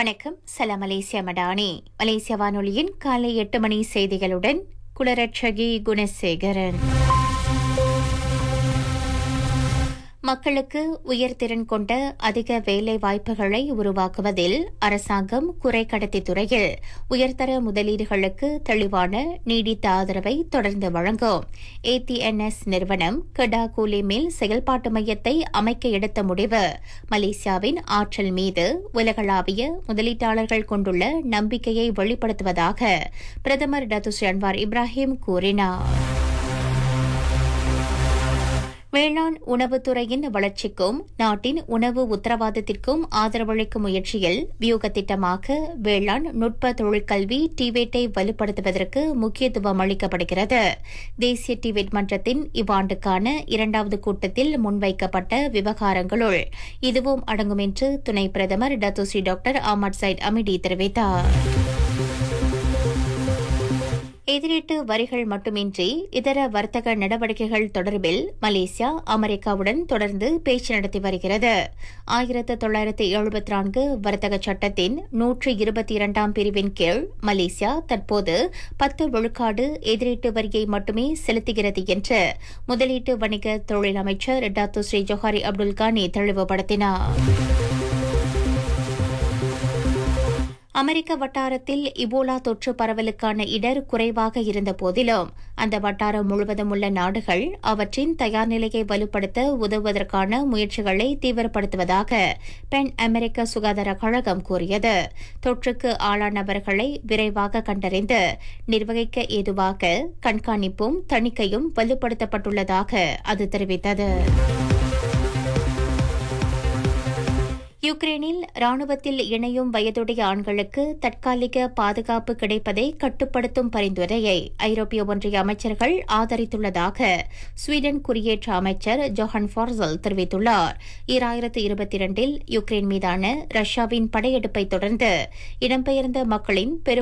வணக்கம் சலாம் மலேசியா மடானி மலேசிய வானொலியின் காலை எட்டு மணி செய்திகளுடன் குலரட்சகி குணசேகரன் மக்களுக்கு உயர்திறன் கொண்ட அதிக வேலை வாய்ப்புகளை உருவாக்குவதில் அரசாங்கம் குறை கடத்தி துறையில் உயர்தர முதலீடுகளுக்கு தெளிவான நீடித்த ஆதரவை தொடர்ந்து வழங்கும் ஏடிஎன்எஸ் நிறுவனம் கெடா கூலி மில் செயல்பாட்டு மையத்தை அமைக்க எடுத்த முடிவு மலேசியாவின் ஆற்றல் மீது உலகளாவிய முதலீட்டாளர்கள் கொண்டுள்ள நம்பிக்கையை வெளிப்படுத்துவதாக பிரதமர் டத்துஸ்ரீ அன்வார் இப்ராஹிம் கூறினார் வேளாண் உணவுத்துறையின் வளர்ச்சிக்கும் நாட்டின் உணவு உத்தரவாதத்திற்கும் ஆதரவளிக்கும் முயற்சியில் வியூக திட்டமாக வேளாண் நுட்ப தொழிற்கல்வி டிவேட்டை வலுப்படுத்துவதற்கு முக்கியத்துவம் அளிக்கப்படுகிறது தேசிய டிவேட் மன்றத்தின் இவ்வாண்டுக்கான இரண்டாவது கூட்டத்தில் முன்வைக்கப்பட்ட விவகாரங்களுள் இதுவும் அடங்கும் என்று துணை பிரதமர் Datuk Sri doctor Ahmad Zahid Hamidi தெரிவித்தார் எதிரீட்டு வரிகள் மட்டுமின்றி இதர வர்த்தக நடவடிக்கைகள் தொடர்பில் மலேசியா அமெரிக்காவுடன் தொடர்ந்து பேச்சு நடத்தி வருகிறது ஆயிரத்து தொள்ளாயிரத்து எழுபத்தி நான்கு வர்த்தக சட்டத்தின் நூற்று இருபத்தி இரண்டாம் பிரிவின் கீழ் மலேசியா தற்போது பத்து விழுக்காடு எதிரீட்டு வரியை மட்டுமே செலுத்துகிறது என்று முதலீட்டு வணிக தொழில் அமைச்சர் டாத்து ஸ்ரீ ஜொஹாரி அப்துல் கானி தெளிவுபடுத்தினார் அமெரிக்க வட்டாரத்தில் இபோலா தொற்று பரவலுக்கான இடர் குறைவாக இருந்த போதிலும் அந்த வட்டாரம் முழுவதும் உள்ள நாடுகள் அவற்றின் தயார் நிலையை வலுப்படுத்த உதவுவதற்கான முயற்சிகளை தீவிரப்படுத்துவதாக பெண் அமெரிக்க சுகாதார கழகம் கூறியது தொற்றுக்கு ஆளானவர்களை விரைவாக கண்டறிந்து நிர்வகிக்க ஏதுவாக கண்காணிப்பும் தணிக்கையும் வலுப்படுத்தப்பட்டுள்ளதாக அது தெரிவித்தது யுக்ரைனில் ராணுவத்தில் இணையும் வயதுடைய ஆண்களுக்கு தற்காலிக பாதுகாப்பு கிடைப்பதை கட்டுப்படுத்தும் பரிந்துரையை ஐரோப்பிய ஒன்றிய அமைச்சர்கள் ஆதரித்துள்ளதாக ஸ்வீடன் குடியேற்ற அமைச்சர் ஜொஹன் ஃபார்சல் தெரிவித்துள்ளார் ஈராயிரத்து இருபத்தி இரண்டில் யுக்ரைன் மீதான ரஷ்யாவின் படையெடுப்பை தொடர்ந்து இடம்பெயர்ந்த மக்களின் பெரும்